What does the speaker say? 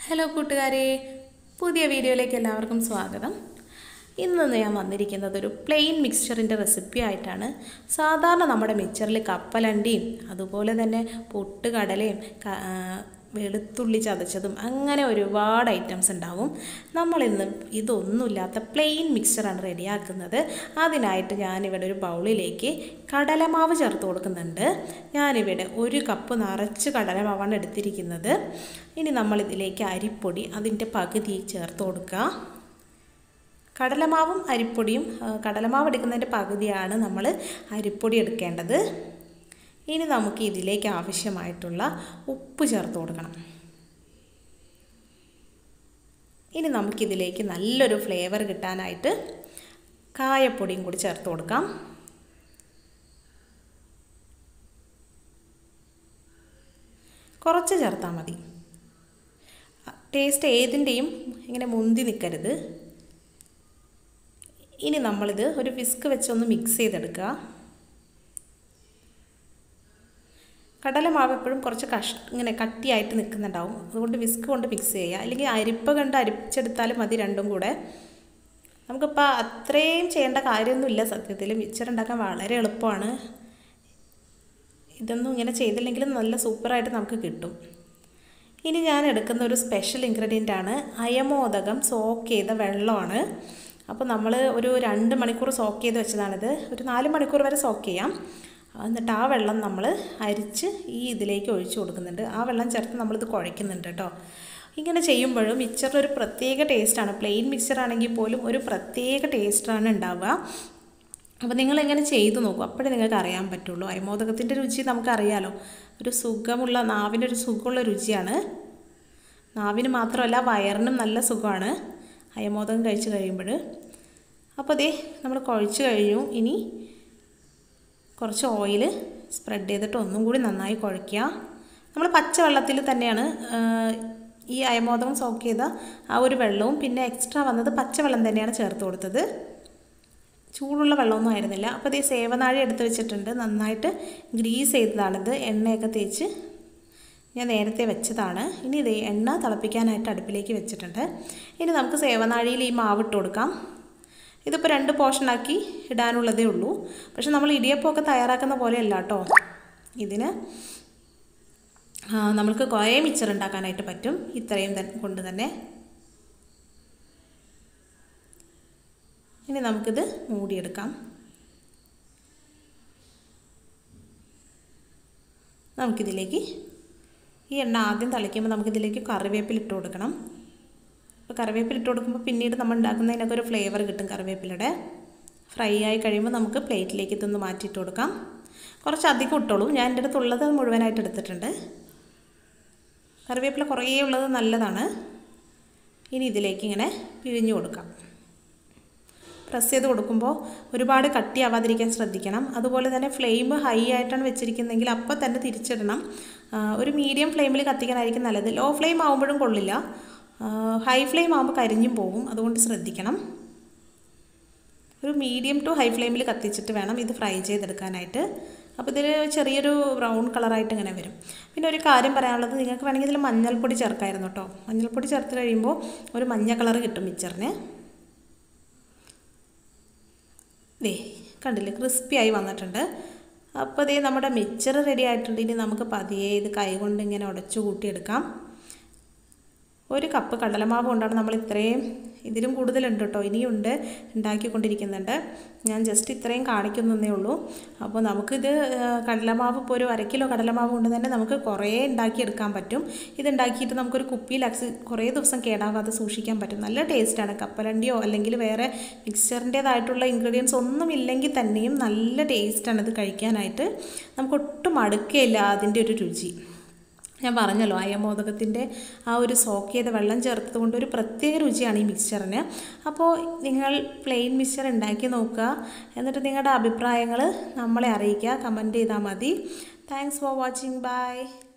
hello കൂട്ടുകാരെ പുതിയ വീഡിയോയിലേക്ക് എല്ലാവർക്കും സ്വാഗതം ഇന്ന് ഞാൻ വന്നിരിക്കുന്നത് ഒരു പ്ലെയിൻ മിക്സ്ചറിൻ്റെ റെസിപ്പി ആയിട്ടാണ് സാധാരണ നമ്മുടെ മിക്സറിൽ കപ്പലണ്ടിയും അതുപോലെ തന്നെ പൊട്ടുകടലയും ക- ആ, വെളുത്തുള്ളി ചതച്ചതും അങ്ങനെ ഒരുപാട് ഐറ്റംസ് ഉണ്ടാവും നമ്മളിന്ന് ഇതൊന്നുമില്ലാത്ത പ്ലെയിൻ മിക്സ്ചറാണ് റെഡിയാക്കുന്നത് അതിനായിട്ട് ഞാനിവിടെ ഒരു ബൗളിലേക്ക് കടലമാവ് ചേർത്ത് കൊടുക്കുന്നുണ്ട് ഞാനിവിടെ ഒരു കപ്പ് നിറച്ച് കടലമാവാണ് എടുത്തിരിക്കുന്നത് ഇനി നമ്മളിതിലേക്ക് അരിപ്പൊടി അതിൻ്റെ പകുതി ചേർത്ത് കൊടുക്കുക കടലമാവും അരിപ്പൊടിയും ആ, കടലമാവ് എടുക്കുന്നതിൻ്റെ പകുതിയാണ് നമ്മൾ അരിപ്പൊടി എടുക്കേണ്ടത് ഇനി നമുക്ക് ഇതിലേക്ക് ആവശ്യമായിട്ടുള്ള ഉപ്പ് ചേർത്ത് കൊടുക്കണം ഇനി നമുക്കിതിലേക്ക് നല്ലൊരു ഫ്ലേവർ കിട്ടാനായിട്ട് കായപ്പൊടിയും കൂടി ചേർത്ത് കൊടുക്കാം കുറച്ച് ചേർത്താൽ മതി ടേസ്റ്റ് ഏതിൻ്റെയും ഇങ്ങനെ മുന്തി നിൽക്കരുത് ഇനി നമ്മളിത് ഒരു വിസ്ക് വെച്ചൊന്ന് മിക്സ് ചെയ്തെടുക്കുക കടലമാവ് എപ്പോഴും കുറച്ച് കഷ് ഇങ്ങനെ കട്ടിയായിട്ട് നിൽക്കുന്നുണ്ടാവും അതുകൊണ്ട് വിസ്ക് കൊണ്ട് മിക്സ് ചെയ്യുക അല്ലെങ്കിൽ അരിപ്പ കണ്ട് അരിച്ചെടുത്താലും മതി രണ്ടും കൂടെ നമുക്കിപ്പോൾ അത്രയും ചെയ്യേണ്ട കാര്യമൊന്നുമില്ല സത്യത്തിൽ മിക്സർ ഉണ്ടാക്കാൻ വളരെ എളുപ്പമാണ് ഇതൊന്നും ഇങ്ങനെ ചെയ്തില്ലെങ്കിലും നല്ല സൂപ്പറായിട്ട് നമുക്ക് കിട്ടും ഇനി ഞാൻ എടുക്കുന്ന ഒരു സ്പെഷ്യൽ ഇൻഗ്രീഡിയൻ്റ് ആണ് അയമോദകം സോക്ക് ചെയ്ത വെള്ളമാണ് അപ്പോൾ നമ്മൾ ഒരു രണ്ട് മണിക്കൂർ സോക്ക് ചെയ്ത് വെച്ചതാണിത് ഒരു നാല് മണിക്കൂർ വരെ സോക്ക് ചെയ്യാം എന്നിട്ട് ആ വെള്ളം നമ്മൾ അരിച്ച് ഈ ഇതിലേക്ക് ഒഴിച്ചു കൊടുക്കുന്നുണ്ട് ആ വെള്ളം ചേർത്ത് നമ്മളിത് കുഴയ്ക്കുന്നുണ്ട് കേട്ടോ ഇങ്ങനെ ചെയ്യുമ്പോഴും മിക്സറിൽ ഒരു പ്രത്യേക ടേസ്റ്റാണ് പ്ലെയിൻ മിക്സർ ആണെങ്കിൽ പോലും ഒരു പ്രത്യേക ടേസ്റ്റാണ് ഉണ്ടാവുക അപ്പോൾ നിങ്ങളിങ്ങനെ ചെയ്തു നോക്കൂ അപ്പോഴേ നിങ്ങൾക്ക് അറിയാൻ പറ്റുള്ളൂ അയമോദകത്തിൻ്റെ രുചി നമുക്കറിയാലോ ഒരു സുഖമുള്ള നാവിനൊരു സുഖമുള്ള രുചിയാണ് നാവിന് മാത്രമല്ല വയറിനും നല്ല സുഖമാണ് അയമോദകം കഴിച്ച് കഴിയുമ്പോൾ അപ്പോൾ ദേ നമ്മൾ കുഴച്ച് കഴിഞ്ഞു ഇനി കുറച്ച് ഓയിൽ സ്പ്രെഡ് ചെയ്തിട്ട് ഒന്നും കൂടി നന്നായി കുഴയ്ക്കുക നമ്മൾ പച്ചവെള്ളത്തിൽ തന്നെയാണ് ആ, ഈ അയമോദകം സോക്ക് ചെയ്ത ആ ഒരു വെള്ളവും പിന്നെ എക്സ്ട്രാ വന്നത് പച്ചവെള്ളം തന്നെയാണ് ചേർത്ത് കൊടുത്തത് ചൂടുള്ള വെള്ളമൊന്നും ആയിരുന്നില്ല അപ്പോൾ ഇത് സേവനാഴി എടുത്ത് വെച്ചിട്ടുണ്ട് നന്നായിട്ട് ഗ്രീസ് ചെയ്തതാണിത് എണ്ണയൊക്കെ തേച്ച് ഞാൻ നേരത്തെ വെച്ചതാണ് ഇനി ഇത് എണ്ണ തിളപ്പിക്കാനായിട്ട് അടുപ്പിലേക്ക് വെച്ചിട്ടുണ്ട് ഇനി നമുക്ക് സേവനാഴിയിൽ ഈ മാവ് ഇട്ട് കൊടുക്കാം ഇതിപ്പോൾ രണ്ട് പോർഷനാക്കി ഇടാനുള്ളതേ ഉള്ളൂ പക്ഷെ നമ്മൾ ഇടിയപ്പമൊക്കെ തയ്യാറാക്കുന്ന പോലെയല്ല കേട്ടോ ഇതിന് ആ, നമ്മൾക്ക് കുറേ മിച്ചർ ഉണ്ടാക്കാനായിട്ട് പറ്റും ഇത്രയും തന്നെ കൊണ്ട് തന്നെ ഇനി നമുക്കിത് മൂടിയെടുക്കാം നമുക്കിതിലേക്ക് ഈ എണ്ണ ആദ്യം തളിക്കുമ്പോൾ നമുക്കിതിലേക്ക് കറിവേപ്പില ഇട്ട് കൊടുക്കണം അപ്പോൾ കറിവേപ്പില ഇട്ട് കൊടുക്കുമ്പോൾ പിന്നീട് നമ്മൾ ഉണ്ടാക്കുന്നതിനൊക്കെ ഒരു ഫ്ലേവർ കിട്ടും കറിവേപ്പിലയുടെ ഫ്രൈ ആയി കഴിയുമ്പോൾ നമുക്ക് പ്ലേറ്റിലേക്ക് ഇതൊന്ന് മാറ്റിയിട്ട് കൊടുക്കാം കുറച്ച് അധികം ഇട്ടോളൂ ഞാൻ എൻ്റെ അടുത്തുള്ളത് മുഴുവനായിട്ട് എടുത്തിട്ടുണ്ട് കറിവേപ്പില കുറേ ഉള്ളത് നല്ലതാണ് ഇനി ഇതിലേക്ക് ഇങ്ങനെ പിഴിഞ്ഞു കൊടുക്കാം പ്രസ് ചെയ്ത് കൊടുക്കുമ്പോൾ ഒരുപാട് കട്ടിയാവാതിരിക്കാൻ ശ്രദ്ധിക്കണം അതുപോലെ തന്നെ ഫ്ലെയിം ഹൈ ആയിട്ടാണ് വെച്ചിരിക്കുന്നതെങ്കിൽ അപ്പോൾ തന്നെ തിരിച്ചിടണം ആ, ഒരു മീഡിയം ഫ്ലെയിമിൽ കത്തിക്കാനായിരിക്കും നല്ലത് ലോ ഫ്ലെയിം ആകുമ്പോഴും കൊള്ളില്ല ഹൈ ഫ്ലെയിം ആകുമ്പോൾ കരിഞ്ഞും പോകും അതുകൊണ്ട് ശ്രദ്ധിക്കണം ഒരു മീഡിയം ടു ഹൈ ഫ്ലെയിമിൽ കത്തിച്ചിട്ട് വേണം ഇത് ഫ്രൈ ചെയ്തെടുക്കാനായിട്ട് അപ്പോൾ ഇതിൽ ചെറിയൊരു ബ്രൗൺ കളറായിട്ട് ഇങ്ങനെ വരും പിന്നെ ഒരു കാര്യം പറയാനുള്ളത് നിങ്ങൾക്ക് വേണമെങ്കിൽ ഇതിൽ മഞ്ഞൾപ്പൊടി ചേർക്കായിരുന്നു കേട്ടോ മഞ്ഞൾപ്പൊടി ചേർത്ത് കഴിയുമ്പോൾ ഒരു മഞ്ഞ കളർ കിട്ടും മിച്ചറിന് ദേ കണ്ടില്ലേ ക്രിസ്പി ആയി വന്നിട്ടുണ്ട് അപ്പോൾ ദേ നമ്മുടെ മിക്സർ റെഡി ആയിട്ടുണ്ട് ഇനി നമുക്ക് പതിയെ ഇത് കൈകൊണ്ട് ഇങ്ങനെ ഉടച്ചു കൂട്ടിയെടുക്കാം ഒരു കപ്പ് കടലമാവ് കൊണ്ടാണ് നമ്മൾ ഇത്രയും ഇതിലും കൂടുതലുണ്ട് കേട്ടോ ഇനിയുണ്ട് ഉണ്ടാക്കിക്കൊണ്ടിരിക്കുന്നുണ്ട് ഞാൻ ജസ്റ്റ് ഇത്രയും കാണിക്കുന്നതേ ഉള്ളൂ അപ്പോൾ നമുക്കിത് ആ, കടലമാവ് ഇപ്പോൾ ഒരു അര കിലോ കടലമാവ് കൊണ്ട് തന്നെ നമുക്ക് കുറേ ഉണ്ടാക്കിയെടുക്കാൻ പറ്റും ഇത് ഉണ്ടാക്കിയിട്ട് നമുക്കൊരു കുപ്പിയിലാക്കി കുറേ ദിവസം കേടാവാതെ സൂക്ഷിക്കാൻ പറ്റും നല്ല ടേസ്റ്റാണ് കപ്പലണ്ടിയോ അല്ലെങ്കിൽ വേറെ മിക്സറിൻ്റേതായിട്ടുള്ള ഇൻഗ്രീഡിയൻസ് ഒന്നും ഇല്ലെങ്കിൽ തന്നെയും നല്ല ടേസ്റ്റാണ് ഇത് കഴിക്കാനായിട്ട് നമുക്ക് ഒട്ടും മടുക്കുകയില്ല അതിൻ്റെ ഒരു രുചി ഞാൻ പറഞ്ഞല്ലോ അയമോദകത്തിൻ്റെ ആ ഒരു സോക്ക് ചെയ്ത വെള്ളം ചേർത്തത് കൊണ്ട് ഒരു പ്രത്യേക രുചിയാണ് ഈ മിക്സ്ചറിന് അപ്പോൾ നിങ്ങൾ പ്ലെയിൻ മിക്സ്ചർ ഉണ്ടാക്കി നോക്കുക എന്നിട്ട് നിങ്ങളുടെ അഭിപ്രായങ്ങൾ നമ്മളെ അറിയിക്കുക കമൻറ്റ് ചെയ്താൽ മതി താങ്ക്സ് ഫോർ വാച്ചിങ് ബൈ